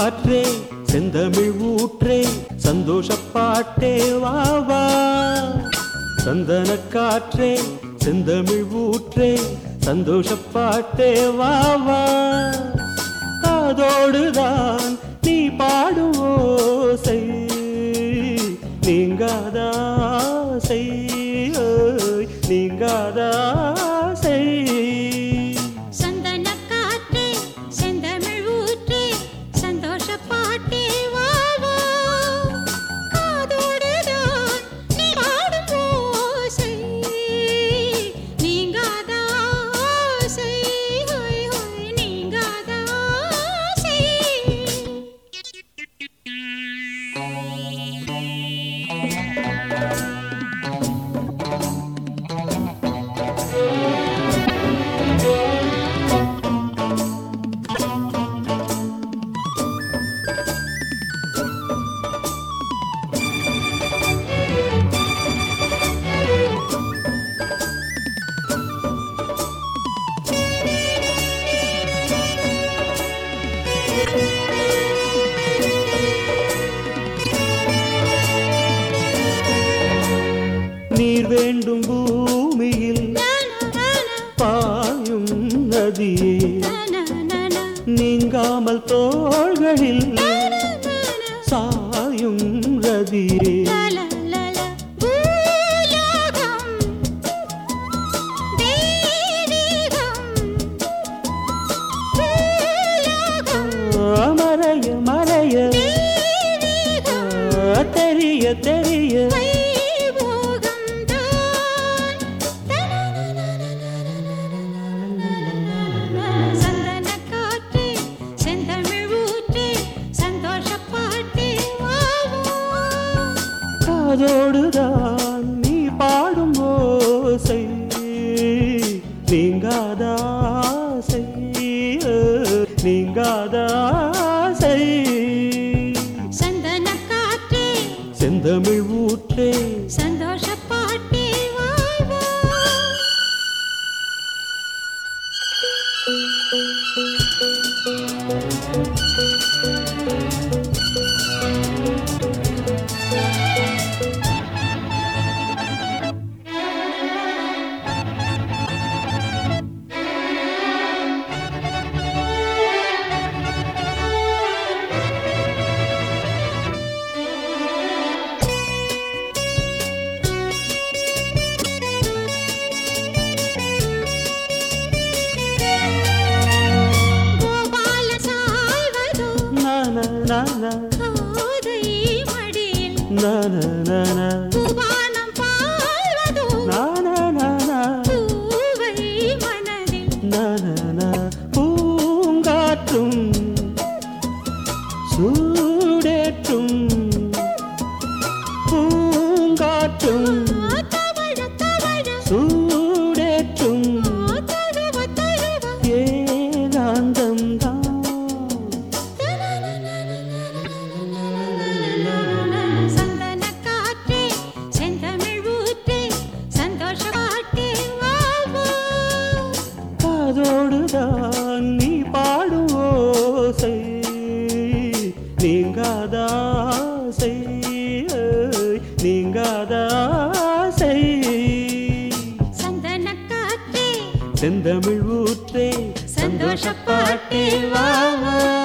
காற்றே செந்தமிழ் ஊற்றே சந்தோஷ பாட்டே வா வா சந்தன காற்றே செந்தமிழ் ஊற்றே சந்தோஷ பாட்டே வா வா காதோடுதான் நீ பாடும் ஓசை நீங்காதாசை ஓய், நீங்காதாசை சந்தன காற்றே செந்தமிழ் ஊற்றே சந்தோஷ பாட்டே வா வா காதோடுதான் நீ பாடும் ஓசை நீங்காத ஆசை ஹோய் ஹோய் நீங்காத ஆசை நீர் வேண்டும் பூமியில் பாயும் நதியே நீங்காமல் தோள்களில் சாயும் ரதியே ஆ, மறைய மறைய ஆ, தெரிய தெரிய காதோடுதான் நீ பாடும் ஓசை நீங்காதாசை நீங்காதாசை செந்தமிழ் ஊற்றே சந்தோஷ பாட்டே வா வா கோபால சாய்வதோ நான நான கோதை மடியில் நான நான பூவானம் பாழ்வதோ நான நான பூவை மனதில் நனன பூங்காற்றும் சூடேற்றும் பூங்காற்றும் தவழ தவழ சூடேற்றும் தழுவ தழுவ ஏகாந்தம் சந்தன காற்றே செந்தமிழ் ஊற்றே சந்தோஷ பாட்டே வா வா காதோடுதான் நீ பாடும் ஓசை நீங்காதாசை நீங்காதாசை சந்தன காற்றே செந்தமிழ் ஊற்றே சந்தோஷ பாட்டே வா வா